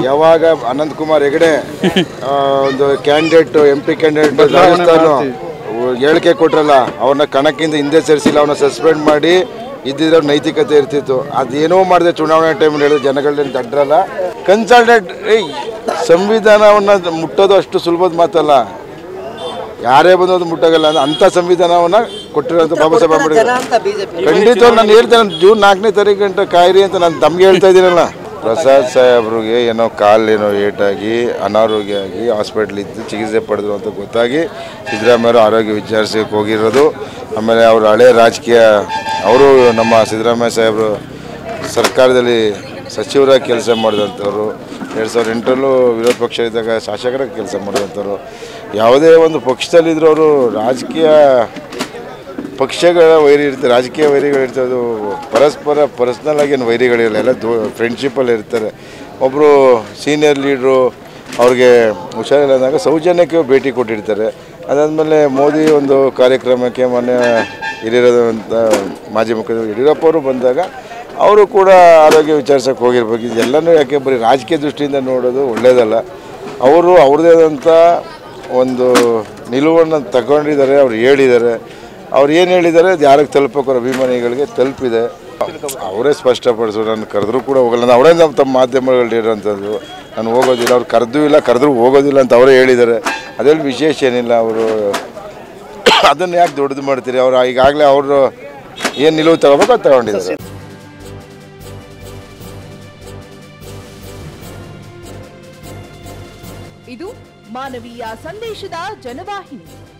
ಯಾವಾಗ ಅನಂತ್ ಕುಮಾರ್ ಹೆಗಡೆ ಆ, ಒಂದು candidate M P candidate Rajasthan ಹೇಳಿಕೆ ಕೊಟ್ರಲ್ಲ ಅವ್ರನ್ನ ಕಣಕ್ಕಿಂದ ಹಿಂದೆ ಸೇರಿಸಿಲ್ಲ ಅವನ್ನ ಸಸ್ಪೆಂಡ್ ಮಾಡಿ ಇದ್ದಿದ್ರೆ ಅವ್ರ ನೈತಿಕತೆ ಇರ್ತಿತ್ತು ಅದೇನೋ ಮಾಡಿದೆ ಚುನಾವಣೆ ಟೈಮಲ್ಲಿ ಹೇಳಿದ್ರೆ ಜನಗಳೇನು ದಡ್ರಲ್ಲ ಕನ್ಸಲ್ಟೆಂಟ್ ಸಂವಿಧಾನವನ್ನ ಮುಟ್ಟೋದು ಅಷ್ಟು ಸುಲಭದ ಮಾತಲ್ಲ ಯಾರೇ ಬಂದೋದು ಮುಟ್ಟಾಗಲ್ಲ ಅಂದ್ರೆ ಅಂಥ ಸಂವಿಧಾನವನ್ನ ಕೊಟ್ಟಿರೋಂಥ ಬಾಬಾ ಸಾಹೇಬ್ ಅಂಬೇಡ್ಕರ್ ಅಂತ ಬಿಜೆಪಿ ಖಂಡಿತ ನಾನು ಹೇಳ್ತೇನೆ ಜೂನ್ ನಾಲ್ಕನೇ ತಾರೀಕು ಗಂಟೆ ಕಾಯಿರಿ ಅಂತ ನಾನು ತಮ್ಗೆ ಹೇಳ್ತಾ ಇದ್ದೀನಲ್ಲ ಪ್ರಸಾದ್ ಸಾಹೇಬ್ರಿಗೆ ಏನೋ ಕಾಲೇನೋ ಏಟಾಗಿ ಅನಾರೋಗ್ಯ ಆಗಿ ಹಾಸ್ಪಿಟ್ಲ್ ಇದ್ದು ಚಿಕಿತ್ಸೆ ಪಡೆದ್ರು ಅಂತ ಗೊತ್ತಾಗಿ ಸಿದ್ದರಾಮಯ್ಯರು ಆರೋಗ್ಯ ವಿಚಾರಿಸಕ್ಕೆ ಹೋಗಿರೋದು ಆಮೇಲೆ ಅವರು ಹಳೆ ರಾಜಕೀಯ ಅವರು ನಮ್ಮ ಸಿದ್ದರಾಮಯ್ಯ ಸಾಹೇಬರು ಸರ್ಕಾರದಲ್ಲಿ ಸಚಿವರಾಗಿ ಕೆಲಸ ಮಾಡಿದಂಥವ್ರು ಎರಡು ಸಾವಿರದ ಎಂಟರಲ್ಲೂ ವಿರೋಧ ಪಕ್ಷ ಇದ್ದಾಗ ಶಾಸಕರಾಗಿ ಕೆಲಸ ಮಾಡಿದಂಥವ್ರು ಯಾವುದೇ ಒಂದು ಪಕ್ಷದಲ್ಲಿದ್ದರೂ ಅವರು ರಾಜಕೀಯ ಪಕ್ಷಗಳ ವೈರಿ ಇರ್ತಾರೆ ರಾಜಕೀಯ ವೈರಿಗಳಿರ್ತದೆ ಅದು ಪರಸ್ಪರ ಪರ್ಸ್ನಲ್ ಆಗಿ ಏನು ವೈರಿಗಳಿರಲ್ಲ ಎಲ್ಲ ದೋ ಫ್ರೆಂಡ್ಶಿಪ್ಪಲ್ಲಿ ಇರ್ತಾರೆ ಒಬ್ಬರು ಸೀನಿಯರ್ ಲೀಡ್ರು ಅವ್ರಿಗೆ ಹುಷಾರಿಲ್ಲ ಅಂದಾಗ ಸೌಜನ್ಯಕ್ಕೆ ಭೇಟಿ ಕೊಟ್ಟಿರ್ತಾರೆ ಅದಾದಮೇಲೆ ಮೋದಿ ಒಂದು ಕಾರ್ಯಕ್ರಮಕ್ಕೆ ಮೊನ್ನೆ ಹಿರಿಯರಾದಂಥ ಮಾಜಿ ಮುಖ್ಯಮಂತ್ರಿ ಯಡಿಯೂರಪ್ಪ ಅವರು ಬಂದಾಗ ಅವರು ಕೂಡ ಆರೋಗ್ಯ ವಿಚಾರಿಸೋಕೆ ಹೋಗಿರ್ಬೇಕು ಇದೆಲ್ಲನೂ ಯಾಕೆ ಬರೀ ರಾಜಕೀಯ ದೃಷ್ಟಿಯಿಂದ ನೋಡೋದು ಒಳ್ಳೆಯದಲ್ಲ ಅವರು ಅವ್ರದ್ದೇ ಆದಂಥ ಒಂದು ನಿಲುವನ್ನು ತಗೊಂಡಿದ್ದಾರೆ ಅವ್ರು ಹೇಳಿದ್ದಾರೆ ಅವ್ರು ಏನು ಹೇಳಿದ್ದಾರೆ ಅದು ಯಾರಿಗೆ ತಲುಪಬೇಕು ಅವ್ರ ಅಭಿಮಾನಿಗಳಿಗೆ ತಲುಪಿದೆ ಅವರೇ ಸ್ಪಷ್ಟಪಡಿಸು ನಾನು ಕರೆದ್ರೂ ಕೂಡ ಹೋಗಲ್ಲ ನಾನು ಅವರೇ ನಮ್ಮ ತಮ್ಮ ಮಾಧ್ಯಮಗಳಲ್ಲಿ ಇರೋಂಥದ್ದು ನಾನು ಹೋಗೋದಿಲ್ಲ ಅವ್ರು ಕರೆದೂ ಇಲ್ಲ ಕರೆದ್ರೂ ಹೋಗೋದಿಲ್ಲ ಅಂತ ಅವರೇ ಹೇಳಿದ್ದಾರೆ ಅದ್ರಲ್ಲಿ ವಿಶೇಷ ಏನಿಲ್ಲ ಅವರು ಅದನ್ನು ಯಾಕೆ ದೊಡ್ಡದು ಮಾಡ್ತೀರಿ ಅವ್ರು ಈಗಾಗಲೇ ಅವರು ಏನು ನಿಲುವು ತಗೋಬೇಕು ಅದು ತಗೊಂಡಿದ್ದಾರೆ ಇದು ಮಾನವೀಯ ಸಂದೇಶದ ಜನವಾಹಿನಿ